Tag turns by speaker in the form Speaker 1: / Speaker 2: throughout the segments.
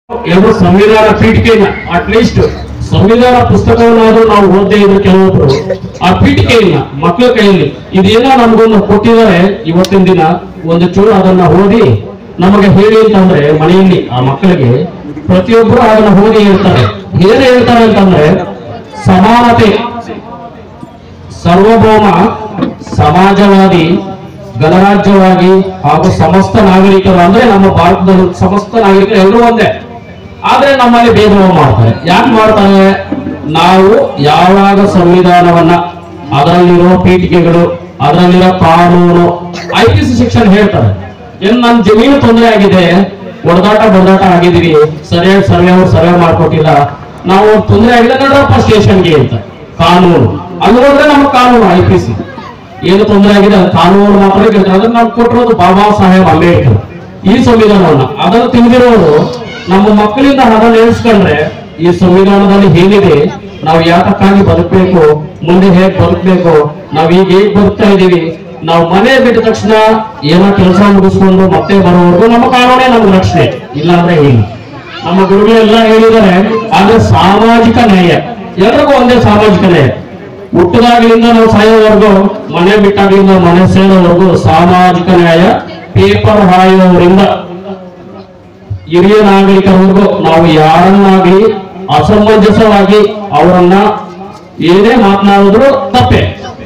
Speaker 1: ಎರಡು ಸಂವಿಧಾನ ಪೀಠಿಕೆಯನ್ನ ಅಟ್ಲೀಸ್ಟ್ ಸಂವಿಧಾನ ಪುಸ್ತಕವನ್ನಾದ್ರೂ ನಾವು ಓದದೇ ಇದ್ರೆ ಕೆಲವೊಬ್ರು ಆ ಪೀಠಿಕೆಯನ್ನ ಮಕ್ಕಳ ಕೈಯಲ್ಲಿ ಇದೇನೋ ನಮ್ಗೊಂದು ಕೊಟ್ಟಿದ್ದಾರೆ ಇವತ್ತಿನ ದಿನ ಒಂದು ಚೂರು ಅದನ್ನ ಓದಿ ನಮಗೆ ಹೇಳಿ ಅಂತಂದ್ರೆ ಮನೆಯಲ್ಲಿ ಆ ಮಕ್ಕಳಿಗೆ ಪ್ರತಿಯೊಬ್ಬರು ಅದನ್ನ ಓದಿ ಹೇಳ್ತಾರೆ ಏನ್ ಹೇಳ್ತಾರೆ ಅಂತಂದ್ರೆ ಸಮಾನತೆ ಸಾರ್ವಭೌಮ ಸಮಾಜವಾದಿ ಗಣರಾಜ್ಯವಾಗಿ ಹಾಗೂ ಸಮಸ್ತ ನಾಗರಿಕರು ಅಂದ್ರೆ ನಮ್ಮ ಭಾರತದ ಸಮಸ್ತ ನಾಗರಿಕರು ಎಲ್ಲರೂ ಒಂದೇ ಆದ್ರೆ ನಮ್ಮಲ್ಲಿ ಭೇದ ಭಾವ ಮಾಡ್ತಾರೆ ಯಾಕೆ ಮಾಡ್ತಾರೆ ನಾವು ಯಾವಾಗ ಸಂವಿಧಾನವನ್ನ ಅದರಲ್ಲಿರೋ ಪೀಠಿಕೆಗಳು ಅದರಲ್ಲಿರೋ ಕಾನೂನು ಐ ಪಿ ಸಿ ಶಿಕ್ಷಣ ಹೇಳ್ತಾರೆ ಏನ್ ನನ್ ಜಮೀನು ತೊಂದರೆ ಆಗಿದೆ ಹೊಡೆದಾಟ ಬಡದಾಟ ಆಗಿದೀವಿ ಸರಿಯಾಗಿ ಸರ್ವೆ ಅವ್ರು ಸರ್ವೆ ಮಾಡ್ಕೊಟ್ಟಿಲ್ಲ ನಾವು ತೊಂದರೆ ಆಗಿದೆ ನೋಡ್ರಪ್ಪ ಸ್ಟೇಷನ್ಗೆ ಅಂತ ಕಾನೂನು ಅಲ್ಲಿ ಹೋದ್ರೆ ನಮ್ಮ ಕಾನೂನು ಐ ಪಿ ಸಿ ಏನು ತೊಂದರೆ ಆಗಿದೆ ಅದು ಕಾನೂನು ಮಾತ್ರ ಕೇಳ್ತಾರೆ ಅದನ್ನ ನಾವು ಕೊಟ್ಟಿರೋದು ಬಾಬಾ ಸಾಹೇಬ್ ಅಂಬೇಡ್ಕರ್ ಈ ಸಂವಿಧಾನವನ್ನ ಅದನ್ನು ತಿಳಿದಿರೋರು ನಮ್ಮ ಮಕ್ಕಳಿಂದ ಹಣ ನೆನೆಸ್ಕೊಂಡ್ರೆ ಈ ಸಂವಿಧಾನದಲ್ಲಿ ಏನಿದೆ ನಾವು ಯಾತಕ್ಕಾಗಿ ಬದುಕಬೇಕು ಮುಂದೆ ಹೇಗ್ ಬದುಕಬೇಕು ನಾವ್ ಈಗ ಹೇಗ್ ಬದುಕ್ತಾ ಇದೀವಿ ನಾವು ಮನೆ ಬಿಟ್ಟ ತಕ್ಷಣ ಏನೋ ಕೆಲಸ ಮುಗಿಸ್ಕೊಂಡು ಮತ್ತೆ ಬರೋವರೆಗೂ ನಮ್ಮ ಕಾನೂನೇ ನಮ್ಗೆ ರಕ್ಷಣೆ ಇಲ್ಲ ಅಂದ್ರೆ ಇಲ್ಲ ನಮ್ಮ ಗುರುಗಳೆಲ್ಲ ಹೇಳಿದ್ದಾರೆ ಆದ್ರೆ ಸಾಮಾಜಿಕ ನ್ಯಾಯ ಎಲ್ರಿಗೂ ಒಂದೇ ಸಾಮಾಜಿಕ ನ್ಯಾಯ ಹುಟ್ಟದಾಗ್ಲಿಂದ ನಾವು ಸಾಯೋವರೆಗೂ ಮನೆ ಬಿಟ್ಟಾಗ್ಲಿಂದ ಮನೆ ಸೇರೋವರೆಗೂ ಸಾಮಾಜಿಕ ನ್ಯಾಯ ಪೇಪರ್ ಹಾಯುವವರಿಂದ ಹಿರಿಯ ನಾಗರಿಕರವರೆಗೂ ನಾವು ಯಾರನ್ನಾಗಲಿ ಅಸಮಂಜಸವಾಗಿ ಅವರನ್ನ ಏನೇ ಮಾತನಾಡಿದ್ರು ತಪ್ಪೆ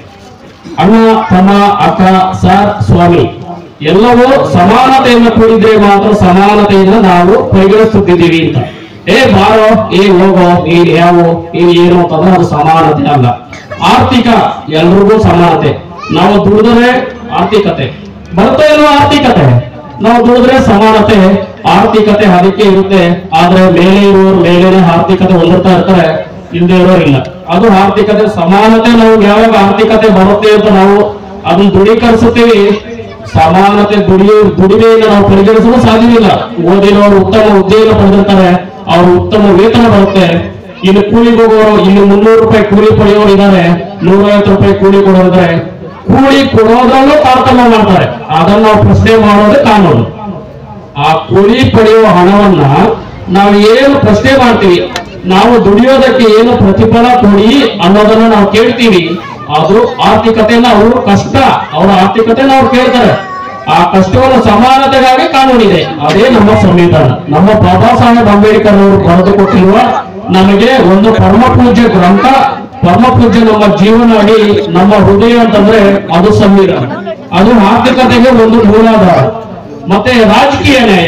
Speaker 1: ಅಣ್ಣ ತಮ್ಮ ಅಕ್ಕ ಸರ್ ಸ್ವಾಮಿ ಎಲ್ಲವೂ ಸಮಾನತೆಯಿಂದ ಕೂಡಿದ್ರೆ ಮಾತ್ರ ಸಮಾನತೆಯಿಂದ ನಾವು ಪರಿಗಣಿಸುತ್ತಿದ್ದೀವಿ ಅಂತ ಏ ಬಾರೋ ಏ ಹೋಗೋ ನೀನ್ ಯಾವ ನೀನ್ ಏನು ಅಂತಂದ್ರೆ ಅದು ಸಮಾನತೆ ಅಲ್ಲ ಆರ್ಥಿಕ ಎಲ್ರಿಗೂ ಸಮಾನತೆ ನಾವು ದುಡಿದ್ರೆ ಆರ್ಥಿಕತೆ ಬರುತ್ತೋ ಇಲ್ವೋ ಆರ್ಥಿಕತೆ ನಾವು ದುಡಿದ್ರೆ ಸಮಾನತೆ ಆರ್ಥಿಕತೆ ಅದಕ್ಕೆ ಇರುತ್ತೆ ಆದ್ರೆ ಮೇಲೆ ಇರುವವರು ಮೇಲೇನೆ ಆರ್ಥಿಕತೆ ಹೊಂದಿರ್ತಾ ಇರ್ತಾರೆ ಇಲ್ಲದೆ ಇರೋರಿಲ್ಲ ಅದು ಆರ್ಥಿಕತೆ ಸಮಾನತೆ ನಾವು ಯಾವಾಗ ಆರ್ಥಿಕತೆ ಬರುತ್ತೆ ಅಂತ ನಾವು ಅದನ್ನ ದೃಢೀಕರಿಸುತ್ತೀವಿ ಸಮಾನತೆ ದುಡಿಯೋ ದುಡಿಮೆಯನ್ನು ನಾವು ಪರಿಗಣಿಸಲು ಸಾಧ್ಯವಿಲ್ಲ ಓದಿರೋರು ಉತ್ತಮ ಹುದ್ದೆಯನ್ನು ಪಡೆದಿರ್ತಾರೆ ಅವರು ಉತ್ತಮ ವೇತನ ಬರುತ್ತೆ ಇನ್ನು ಕೂಲಿಗೆ ಹೋಗೋರು ಇಲ್ಲಿ ಮುನ್ನೂರು ರೂಪಾಯಿ ಕೂಲಿ ಪಡೆಯೋರು ಇದ್ದಾರೆ ನೂರೈವತ್ತು ರೂಪಾಯಿ ಕೂಲಿ ಕೊಡೋರಿದ್ದಾರೆ ಕೂಲಿ ಕೊಡೋದ್ರಲ್ಲೂ ತಾರತಮ್ಯ ಮಾಡ್ತಾರೆ ಅದನ್ನ ನಾವು ಪ್ರಶ್ನೆ ಮಾಡೋದೇ ಕಾನೂನು ಆ ಕೂಲಿ ಪಡೆಯುವ ಹಣವನ್ನ ನಾವು ಏನು ಪ್ರಶ್ನೆ ಮಾಡ್ತೀವಿ ನಾವು ದುಡಿಯೋದಕ್ಕೆ ಏನು ಪ್ರತಿಫಲ ಕೊಡಿ ಅನ್ನೋದನ್ನ ನಾವು ಕೇಳ್ತೀವಿ ಆದ್ರೂ ಆರ್ಥಿಕತೆಯನ್ನ ಅವರು ಕಷ್ಟ ಅವರ ಆರ್ಥಿಕತೆನ ಅವ್ರು ಕೇಳ್ತಾರೆ ಆ ಕಷ್ಟವನ್ನು ಸಮಾನತೆಗಾಗಿ ಕಾನೂನಿದೆ ಅದೇ ನಮ್ಮ ಸಂವಿಧಾನ ನಮ್ಮ ಬಾಬಾ ಸಾಹೇಬ್ ಅಂಬೇಡ್ಕರ್ ಅವರು ಬರೆದು ಕೊಟ್ಟಿರುವ ನಮಗೆ ಒಂದು ಪರಮ ಪೂಜ್ಯ ಗ್ರಂಥ ಪರಮ ಪೂಜ್ಯ ನಮ್ಮ ಜೀವನ ಅಡಿ ನಮ್ಮ ಹೃದಯ ಅಂತಂದ್ರೆ ಅದು ಸಂವಿಧಾನ ಅದು ಆರ್ಥಿಕತೆಗೆ ಒಂದು ಮೂಲಾಧಾರ ಮತ್ತೆ ರಾಜಕೀಯ ನ್ಯಾಯ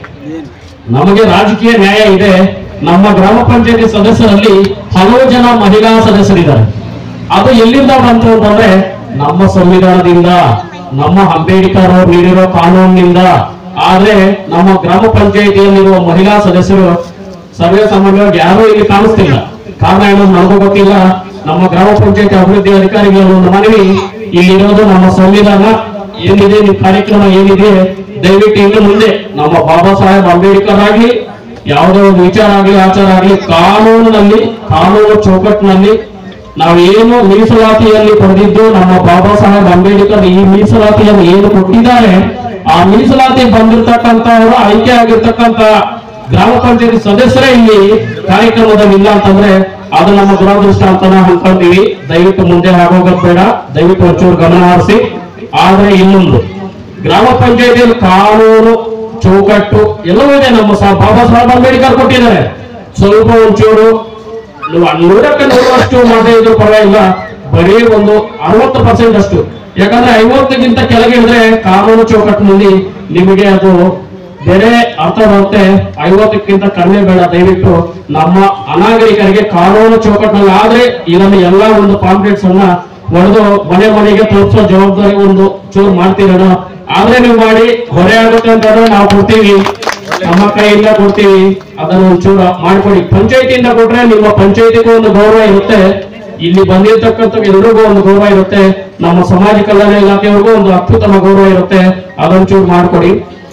Speaker 1: ನಮಗೆ ರಾಜಕೀಯ ನ್ಯಾಯ ಇದೆ ನಮ್ಮ ಗ್ರಾಮ ಪಂಚಾಯತಿ ಸದಸ್ಯರಲ್ಲಿ ಹಲವು ಜನ ಮಹಿಳಾ ಸದಸ್ಯರಿದ್ದಾರೆ ಅದು ಎಲ್ಲಿಂದ ಬಂತು ಅಂತಂದ್ರೆ ನಮ್ಮ ಸಂವಿಧಾನದಿಂದ ನಮ್ಮ ಅಂಬೇಡ್ಕರ್ ಅವರು ನೀಡಿರೋ ಕಾನೂನಿನಿಂದ ಆದ್ರೆ ನಮ್ಮ ಗ್ರಾಮ ಪಂಚಾಯತಿಯಲ್ಲಿರುವ ಮಹಿಳಾ ಸದಸ್ಯರು ಸರ್ವೇ ಸಾಮಾನ್ಯವಾಗಿ ಯಾರೂ ಇಲ್ಲಿ ಕಾಣಿಸ್ತಿಲ್ಲ ಕಾರಣ ಏನೋ ನನಗೂ ಗೊತ್ತಿಲ್ಲ ನಮ್ಮ ಗ್ರಾಮ ಪಂಚಾಯತಿ ಅಭಿವೃದ್ಧಿ ಅಧಿಕಾರಿಗಳ ಒಂದು ಮನವಿ ಇಲ್ಲಿರೋದು ನಮ್ಮ ಸಂವಿಧಾನ ಏನಿದೆ ನಿಮ್ಮ ಕಾರ್ಯಕ್ರಮ ಏನಿದೆ ದಯವಿಟ್ಟು ಇನ್ನು ಮುಂದೆ ನಮ್ಮ ಬಾಬಾ ಸಾಹೇಬ್ ಅಂಬೇಡ್ಕರ್ ಆಗಲಿ ಯಾವುದೋ ಒಂದು ವಿಚಾರ ಆಗಲಿ ಆಚಾರ ಆಗಲಿ ಕಾನೂನಿನಲ್ಲಿ ಕಾನೂನು ಚೌಕಟ್ಟಿನಲ್ಲಿ ನಾವು ಏನು ಮೀಸಲಾತಿಯಲ್ಲಿ ಪಡೆದಿದ್ದು ನಮ್ಮ ಬಾಬಾ ಸಾಹೇಬ್ ಅಂಬೇಡ್ಕರ್ ಈ ಮೀಸಲಾತಿಯನ್ನು ಏನು ಕೊಟ್ಟಿದ್ದಾರೆ ಆ ಮೀಸಲಾತಿ ಬಂದಿರತಕ್ಕಂಥವರು ಆಯ್ಕೆ ಆಗಿರ್ತಕ್ಕಂಥ ಗ್ರಾಮ ಪಂಚಾಯತಿ ಸದಸ್ಯರೇ ಇಲ್ಲಿ ಕಾರ್ಯಕ್ರಮದಲ್ಲಿ ಇಲ್ಲ ಅಂತಂದ್ರೆ ಅದು ನಮ್ಮ ದುರದೃಷ್ಟ ಅಂತ ನಾವು ಅನ್ಕೊಂತೀವಿ ದಯವಿಟ್ಟು ಮುಂದೆ ಆಗೋಗೋದ್ ಬೇಡ ದಯವಿಟ್ಟು ಒಂಚೂರು ಗಮನ ಹರಿಸಿ ಆದ್ರೆ ಇನ್ನೊಂದು ಗ್ರಾಮ ಪಂಚಾಯತಿಯಲ್ಲಿ ಕಾನೂನು ಚೌಕಟ್ಟು ಎಲ್ಲವೂ ಇದೆ ನಮ್ಮ ಸಾ- ಬಾಬಾ ಸಾಹೇಬ್ ಅಂಬೇಡ್ಕರ್ ಕೊಟ್ಟಿದ್ದಾರೆ ಸ್ವಲ್ಪ ಒಂಚೂರು ನೀವು ನೂರಕ್ಕೆ ನೂರಷ್ಟು ಮಾಡದೇ ಇದ್ರು ಪರವಾಗಿಲ್ಲ ಬರೀ ಒಂದು ಅರವತ್ತು ಪರ್ಸೆಂಟ್ ಅಷ್ಟು ಯಾಕಂದ್ರೆ ಐವತ್ತಕ್ಕಿಂತ ಕೆಳಗೆ ಇದ್ರೆ ಕಾನೂನು ಚೌಕಟ್ಟಿನಲ್ಲಿ ನಿಮಗೆ ಅದು ಬೇರೆ ಅರ್ಥ ಬರುತ್ತೆ ಐವತ್ತಕ್ಕಿಂತ ಕಡಿಮೆ ಬೇಡ ದಯವಿಟ್ಟು ನಮ್ಮ ಅನಾಗರಿಕರಿಗೆ ಕಾನೂನು ಚೌಕಟ್ಟಿನಲ್ಲಿ ಆದ್ರೆ ಇದನ್ನು ಎಲ್ಲ ಒಂದು ಪಾಂಪ್ಲೆಟ್ಸ್ ಅನ್ನ ಹೊಡೆದು ಮನೆ ಮನೆಗೆ ತಲುಪಿಸೋ ಜವಾಬ್ದಾರಿ ಒಂದು ಚೂರು ಮಾಡ್ತೀರೇನೋ ಆದ್ರೆ ನೀವು ಮಾಡಿ ಹೊರೆ ಆಗುತ್ತೆ ಅಂತಂದ್ರೆ ನಾವು ಕೊಡ್ತೀವಿ ನಮ್ಮ ಕೈಯಿಂದ ಕೊಡ್ತೀವಿ ಅದನ್ನು ಒಂಚೂರು ಮಾಡ್ಕೊಡಿ ಪಂಚಾಯತಿಯಿಂದ ಕೊಟ್ರೆ ನಿಮ್ಮ ಪಂಚಾಯತಿಗೂ ಒಂದು ಗೌರವ ಇರುತ್ತೆ ಇಲ್ಲಿ ಬಂದಿರತಕ್ಕಂಥ ಎಲ್ರಿಗೂ ಒಂದು ಗೌರವ ಇರುತ್ತೆ ನಮ್ಮ ಸಮಾಜ ಕಲ್ಯಾಣ ಇಲಾಖೆಯವ್ರಿಗೂ ಒಂದು ಅತ್ಯುತ್ತಮ ಗೌರವ ಇರುತ್ತೆ ಅದೊಂಚೂರು ಮಾಡ್ಕೊಡಿ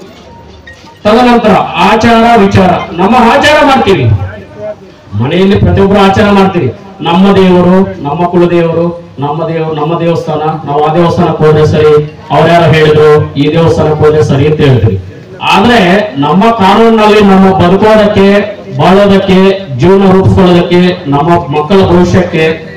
Speaker 1: ತದನಂತರ ಆಚಾರ ವಿಚಾರ ನಮ್ಮ ಆಚಾರ ಮಾಡ್ತೀವಿ ಮನೆಯಲ್ಲಿ ಪ್ರತಿಯೊಬ್ಬರು ಆಚಾರ ಮಾಡ್ತೀವಿ ನಮ್ಮ ದೇವರು ನಮ್ಮ ಕುಲದೇವರು ನಮ್ಮ ದೇವರು ನಮ್ಮ ದೇವಸ್ಥಾನ ನಾವು ಆ ದೇವಸ್ಥಾನಕ್ಕೆ ಹೋದ್ರೆ ಸರಿ ಅವ್ರ್ಯಾರು ಹೇಳಿದ್ರು ಈ ದೇವಸ್ಥಾನಕ್ಕೆ ಹೋದ್ರೆ ಸರಿ ಅಂತ ಹೇಳ್ತೀವಿ ಆದ್ರೆ ನಮ್ಮ ಕಾನೂನಿನಲ್ಲಿ ನಮ್ಮ ಬದುಕೋದಕ್ಕೆ ಬಾಳೋದಕ್ಕೆ ಜೀವನ ರೂಪಿಸ್ಕೊಳ್ಳೋದಕ್ಕೆ ನಮ್ಮ ಮಕ್ಕಳ ಭವಿಷ್ಯಕ್ಕೆ